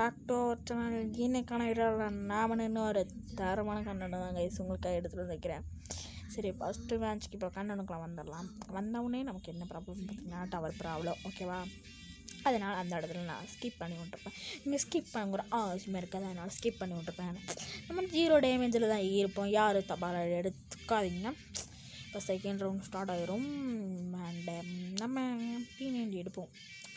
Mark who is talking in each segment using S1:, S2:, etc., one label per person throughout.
S1: Back to our channel இன்னைக்கான வீடியோவில் நாம இன்னும் ஒரு தரமான கண்டனம் தான் கைஸ் உங்களுக்காக எடுத்துகிட்டு வந்துக்கிறேன் சரி ஃபஸ்ட்டு மேட்ச்க்கு இப்போ கண்டனுக்குலாம் வந்துடலாம் வந்தவுடனே நமக்கு என்ன ப்ராப்ளம் பார்த்தீங்கன்னா டவர் ப்ராப்ளம் ஓகேவா அதனால் அந்த இடத்துல நான் ஸ்கிப் பண்ணி விட்டுருப்பேன் இங்கே ஸ்கிப் பண்ணுற அவசியமாக இருக்காது அதனால் ஸ்கிப் பண்ணி விட்டுருப்பேன் நம்ம ஜீரோ டேமேஜில் தான் இருப்போம் யார் தபால எடுத்துக்காதீங்க இப்போ செகண்ட் ரவுண்ட் ஸ்டார்ட் ஆயிரும் அண்டு நம்ம பீனேண்டி எடுப்போம்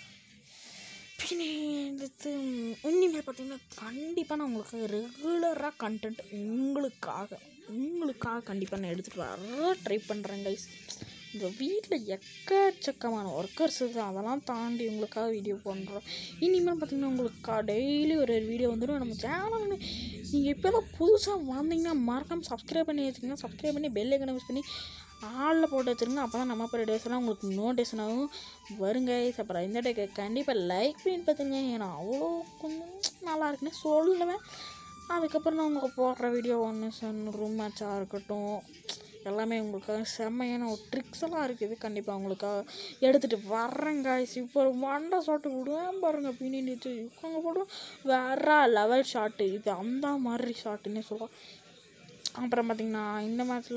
S1: எடுத்து இனிமேல் பார்த்தீங்கன்னா கண்டிப்பாக நான் உங்களுக்கு ரெகுலராக கண்டென்ட் உங்களுக்காக உங்களுக்காக கண்டிப்பாக நான் எடுத்துகிட்டு வர ட்ரை பண்ணுறேன் கைஸ் இந்த வீட்டில் எக்கச்சக்கமான ஒர்க்கர்ஸ் இருக்குது அதெல்லாம் தாண்டி உங்களுக்காக வீடியோ பண்ணுறோம் இனிமேல் பார்த்தீங்கன்னா உங்களுக்கு டெய்லி ஒரு வீடியோ வந்துடும் நம்ம சேனல் நீங்கள் இப்போ தான் புதுசாக வந்தீங்கன்னா மறக்காமல் சப்ஸ்கிரைப் பண்ணி வச்சுக்கோங்க சப்ஸ்கிரைப் பண்ணி பெல் ஐக்கனை யூஸ் பண்ணி ஆளில் போட்டு வச்சுருங்க அப்போ தான் நம்ம போகிற டேஸ்லாம் உங்களுக்கு நோட்டிஃபிகேஷன் ஆகும் வருங்க அப்புறம் இந்த டேக்கு கண்டிப்பாக லைக் பண்ணி பார்த்துங்க ஏன்னா அவ்வளோ கொஞ்சம் நல்லா இருக்குன்னு சொல்லுவேன் அதுக்கப்புறம் நான் உங்களுக்கு போடுற வீடியோ ஒன்று சன் ரூம் மேட்சாக இருக்கட்டும் எல்லாமே உங்களுக்காக செம்மையான ஒரு ட்ரிக்ஸ் எல்லாம் இருக்குது கண்டிப்பாக உங்களுக்காக எடுத்துகிட்டு வர்றேன் காய்ஸ் இப்போ ஒரு வண்டை ஷாட்டு விடுவேன் பாருங்கள் பின்னாடி வச்சு உட்காங்க போடுவோம் வேற லெவல் ஷாட்டு இது அந்த மாதிரி ஷாட்டுன்னே சொல்லலாம் அப்புறம் பார்த்திங்கன்னா இந்த மேட்ச்சில்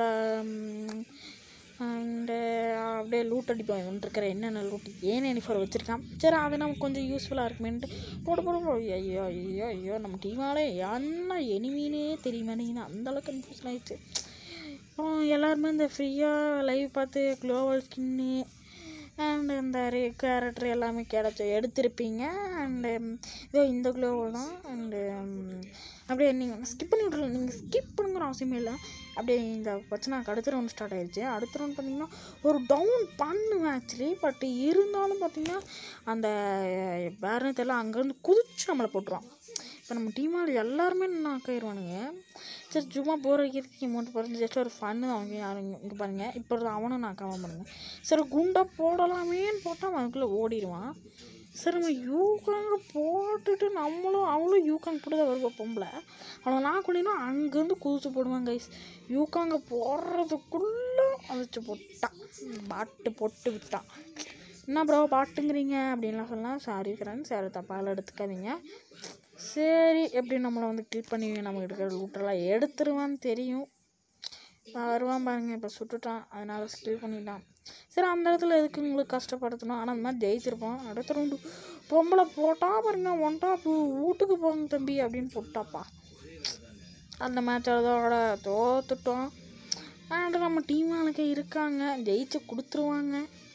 S1: அண்டு அப்படியே லூட் அடிப்போம் இருக்கிற என்னென்ன லூட் ஏன் எனிஃபர் வச்சுருக்கான் சரி அது நமக்கு கொஞ்சம் யூஸ்ஃபுல்லாக இருக்குமேன்ட்டு போட போட போ ஐயோ ஐயோ ஐயோ நம்ம டீமாலே என்ன எனிமீனே தெரியுமானீங்கன்னா அந்தளவுக்கு கன்ஃபியூஷன் ஆயிடுச்சு அப்புறம் எல்லாருமே இந்த ஃப்ரீயாக லைவ் பார்த்து க்ளோவல் ஸ்கின்னு அண்ட் இந்த ரே கேரக்டர் எல்லாமே கிடச்சி எடுத்திருப்பீங்க அண்டு இதோ இந்த க்ளோவல் தான் அண்டு அப்படியே நீங்கள் ஸ்கிப் பண்ணி விட்றல நீங்கள் ஸ்கிப் பண்ணுங்கிற அவசியமே இல்லை அப்படியே இந்த பிரச்சனை அடுத்த ரவுண்ட் ஸ்டார்ட் ஆயிடுச்சு அடுத்த ரவுண்ட் பார்த்தீங்கன்னா ஒரு டவுன் பண்ணுவேன் ஆக்சுவலி பட் இருந்தாலும் பார்த்தீங்கன்னா அந்த வேறு தெரியல அங்கேருந்து குதிச்சு நம்மளை போட்டுருவான் இப்போ நம்ம டீமால் எல்லாருமே நாக்காயிருவானுங்க சரி சும்மா போகிற வைக்கிறதுக்கு அமௌண்ட் போகிறது ஜஸ்ட் ஒரு ஃபன்னு தான் அவங்க யாரும் இங்கே பாருங்கள் இப்போ அவனும் நாக்காம பண்ணுங்க சரி குண்டா போடலாமேன்னு போட்டால் அவன் அதுக்குள்ளே ஓடிடுவான் சரி நம்ம யூகாங்க போட்டுட்டு நம்மளும் அவளும் யூகாங் போட்டு தான் வருவோம் பொம்பளை அவனை நான் குடினா அங்கேருந்து குதிச்சு போடுவான் கைஸ் யூகாங்க போடுறதுக்குள்ளே அதிச்சு போட்டான் பாட்டு போட்டு விட்டான் என்ன ப்ரோ பாட்டுங்கிறீங்க அப்படின்லாம் சொல்லலாம் சாரி ஃப்ரெண்ட்ஸ் யாரும் தப்பால் எடுத்துக்காதீங்க சரி எப்படி நம்மளை வந்து கிளிக் பண்ணி நம்ம இருக்கிற லூட்டெல்லாம் எடுத்துருவான்னு தெரியும் வருவான் பாருங்க இப்போ சுட்டுட்டான் அதனால் ஸ்கில் பண்ணிட்டான் சரி அந்த இடத்துல எதுக்கு உங்களுக்கு கஷ்டப்படுத்தணும் ஆனால் அந்த மாதிரி ஜெயிச்சிருப்பான் அடுத்த ரவுண்டு பொம்பளை போட்டா பாருங்க ஒன் டாப் வீட்டுக்கு போங்க தம்பி அப்படின்னு போட்டாப்பா அந்த மேட்ச் அதோட தோத்துட்டோம் அண்ட் நம்ம டீம் ஆளுக்கு இருக்காங்க ஜெயிச்சு கொடுத்துருவாங்க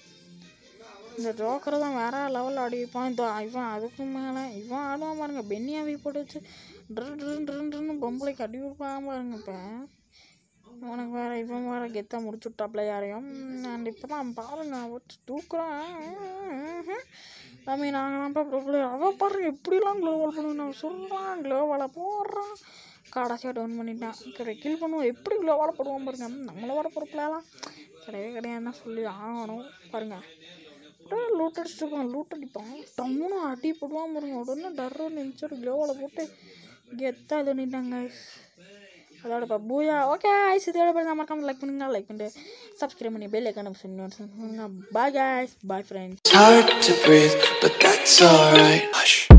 S1: இந்த ஜோக்கரை தான் வேற லெவலில் ஆடி வைப்பான் இந்த இவன் அதுக்கு மேலே இவன் ஆடுவான் பாருங்க பென்னியாவி போட்டு வச்சு ட்ரு ட்ரு ட்ருன்னு பொம்பளைக்கு அடி விடுப்பான் பாருங்க இப்போ உனக்கு வேற இவன் வேற கெத்தா முடிச்சு விட்டாப்ல யாரையும் அண்ட் இப்போ தான் பாருங்க வச்சு தூக்குறான் தம்பி நாங்களாம்ப்பா ப்ரோ அவன் பாருங்க எப்படிலாம் க்ளோவல் பண்ணுவேன் நான் சொல்கிறான் க்ளோவால் போடுறான் கடைசியாக டவுன் பண்ணிட்டான் கிடை கில் பண்ணுவோம் எப்படி க்ளோவால் போடுவோம் பாருங்க நம்மளை வர பொறுப்பில்லாம் கிடையவே கிடையாது தான் சொல்லி ஆகணும் பாருங்கள் அப்படியே லூட் அடிச்சுட்டு இருப்பான் லூட் அடிப்பான் டம்முன்னு அடி போடுவான் பாருங்க உடனே டர்ரு நினச்சி ஒரு க்ளோவில் போட்டு கெத்தாக இது பண்ணிட்டாங்க அதோட இப்போ பூஜா ஓகே ஐஸ் இதோட பேர் மறக்காம லைக் பண்ணுங்க லைக் பண்ணிட்டு சப்ஸ்கிரைப் பண்ணி பெல் ஐக்கான சொல்லுங்க bye guys bye friends
S2: It's hard to breathe, but that's alright. Hush.